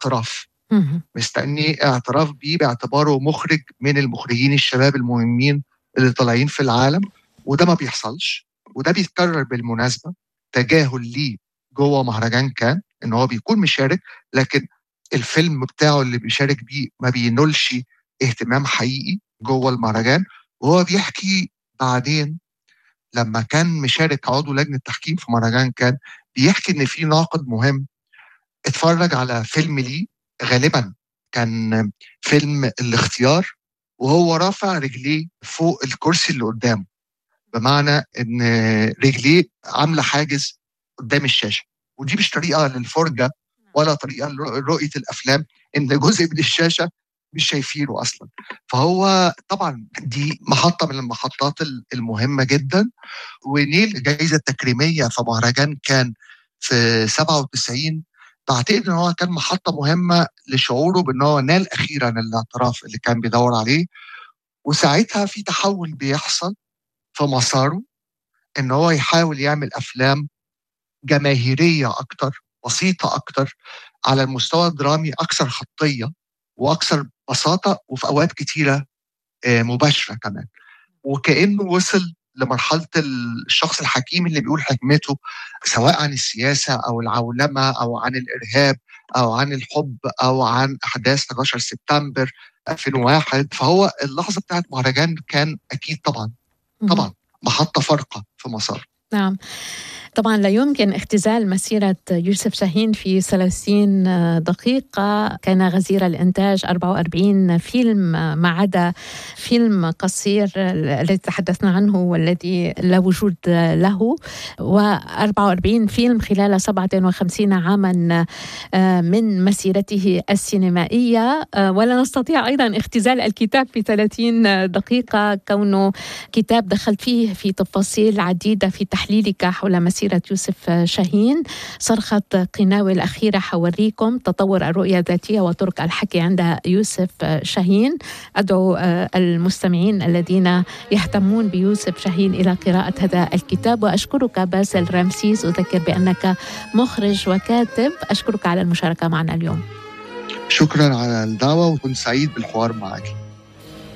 اعتراف مستني اعتراف بيه باعتباره مخرج من المخرجين الشباب المهمين اللي طالعين في العالم وده ما بيحصلش وده بيتكرر بالمناسبه تجاهل ليه جوه مهرجان كان ان هو بيكون مشارك لكن الفيلم بتاعه اللي بيشارك بيه ما بينولش اهتمام حقيقي جوه المهرجان وهو بيحكي بعدين لما كان مشارك عضو لجنه تحكيم في مهرجان كان بيحكي ان في ناقد مهم اتفرج على فيلم ليه غالبا كان فيلم الاختيار وهو رافع رجليه فوق الكرسي اللي قدامه بمعنى ان رجليه عامله حاجز قدام الشاشه ودي مش طريقه للفرجه ولا طريقه لرؤيه الافلام ان جزء من الشاشه مش شايفينه اصلا فهو طبعا دي محطه من المحطات المهمه جدا ونيل جائزه تكريميه في مهرجان كان في 97 بعتقد ان هو كان محطه مهمه لشعوره بان هو نال اخيرا الاعتراف اللي كان بيدور عليه وساعتها في تحول بيحصل في مساره ان هو يحاول يعمل افلام جماهيريه اكتر بسيطه اكتر على المستوى الدرامي اكثر خطيه واكثر بساطه وفي اوقات كتيره مباشره كمان وكانه وصل لمرحله الشخص الحكيم اللي بيقول حكمته سواء عن السياسه او العولمه او عن الارهاب او عن الحب او عن احداث 11 سبتمبر 2001 فهو اللحظه بتاعت مهرجان كان اكيد طبعا طبعا محطه فارقه في مسار نعم طبعا لا يمكن اختزال مسيرة يوسف شاهين في 30 دقيقة كان غزير الإنتاج 44 فيلم ما عدا فيلم قصير الذي تحدثنا عنه والذي لا وجود له و44 فيلم خلال 57 عاما من مسيرته السينمائية ولا نستطيع أيضا اختزال الكتاب في 30 دقيقة كونه كتاب دخلت فيه في تفاصيل عديدة في تحليلك حول مسيرة مسيرة يوسف شاهين صرخة قناوي الأخيرة حوريكم تطور الرؤية الذاتية وطرق الحكي عند يوسف شاهين أدعو المستمعين الذين يهتمون بيوسف شاهين إلى قراءة هذا الكتاب وأشكرك باسل رمسيس أذكر بأنك مخرج وكاتب أشكرك على المشاركة معنا اليوم شكرا على الدعوة وكنت سعيد بالحوار معك